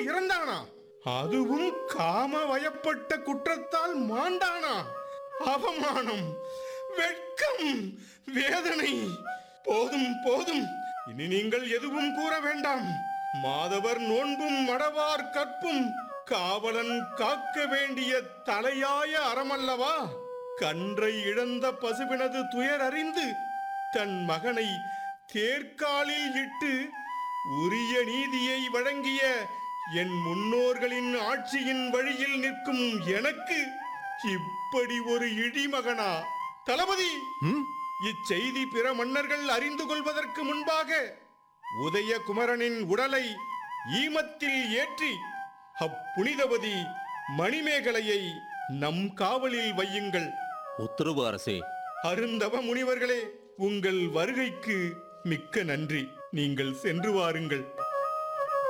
இறந்தானா அதுவும் காம வயப்பட்ட குற்றத்தால் மாண்டானா அவமானம் வெட்கம் வேதனை போதும் போதும் இனி நீங்கள் எதுவும் கூற வேண்டாம் மாதவர் நோன்பும் மடவார் கற்பும் காவலன் காக்க வேண்டிய தலையாய அறமல்லவா கன்றை இழந்த பசுவினது துயர் அறிந்து தன் மகனை தேர்காலில் இட்டு உரிய நீதியை வழங்கிய என் முன்னோர்களின் ஆட்சியின் வழியில் நிற்கும் எனக்கு இப்படி ஒரு இடிமகனா தளபதி ம்? இச்செய்தி பிற மன்னர்கள் அறிந்து கொள்வதற்கு முன்பாக உதய குமரனின் உடலை ஈமத்தில் ஏற்றி அப்புனிதவதி மணிமேகலையை நம் காவலில் வையுங்கள் உத்தரவு அரசே அருந்தவ முனிவர்களே உங்கள் வருகைக்கு மிக்க நன்றி நீங்கள் சென்று வாருங்கள்